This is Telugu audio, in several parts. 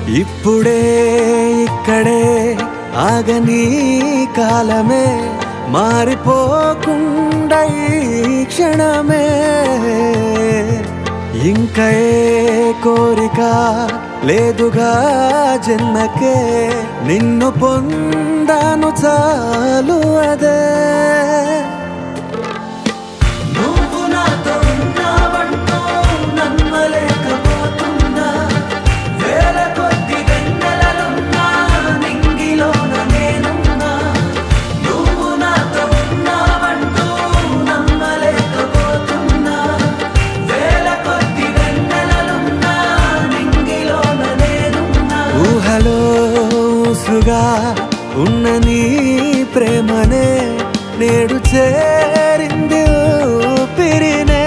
ఇప్పుడే ఇక్కడే ఆగని కాలమే మారిపోకుండా ఈ క్షణమే ఇంకా ఏ కోరిక లేదుగా జన్మకే నిన్ను పొందాను చాలు అదే నువ్వు నాతో ఉన్నావంటూ నమ్మలేకపోతున్నా వేల కొద్ది వెన్నెలలున్నా నింగిలోన నేనున్నా నువ్వు నాతో ఉన్నావంటూ నమ్మలేకపోతున్నా వేల కొద్ది వెన్నెలలున్నా నింగిలోన నేనున్నా ఊహలో ఊసుగా ఉన్న నీ ప్రేమనే నేడు చేరింది ఊపిరినే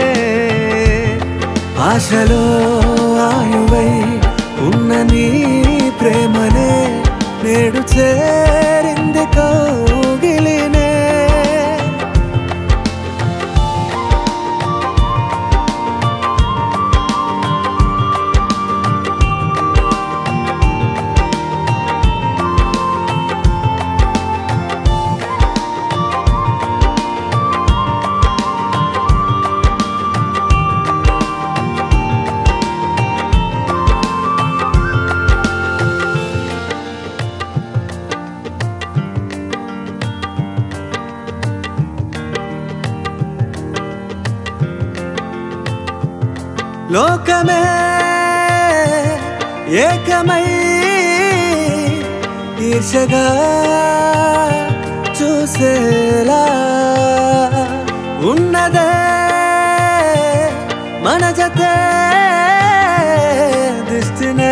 ఆశలో ఆయువై ఉన్న నీ ప్రేమనే నేడు చేరింది కౌగిలినే లోకమే ఏకమై ఈర్షగా చూసేలా ఉన్నదే మన జతే దృష్టినే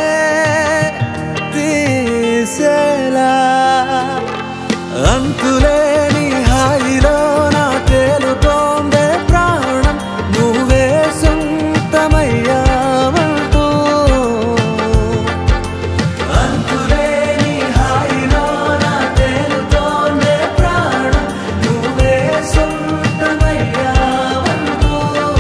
తీసేలా అంతులేని హాయిలో నా తేలుతోందే ప్రాణం నువ్వే సొంతమయ్యావంటూ అంతులేని హాయిలో నా తేలుతోందే ప్రాణం నువ్వే సొంతమయ్యావంటూ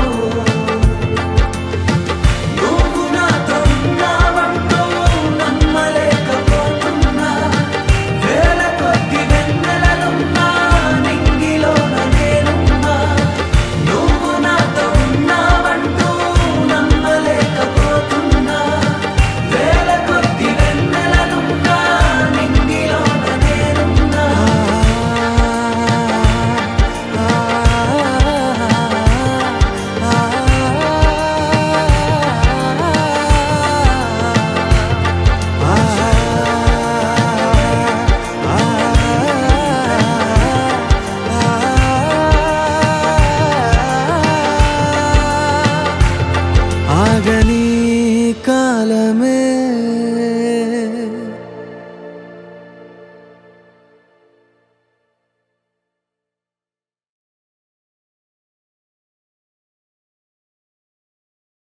నువ్వు నాతో ఉన్నావంటూ నమ్మలేకపోతున్నా వేల కొద్ది వెన్నెలలున్నా నింగిలోన నేనున్నా నువ్వు నాతో ఉన్నావంటూ నమ్మలేకపోతున్నా వేల కొద్ది వెన్నెలలున్నా నింగిలోన నేనున్నా ఆగని కాలమే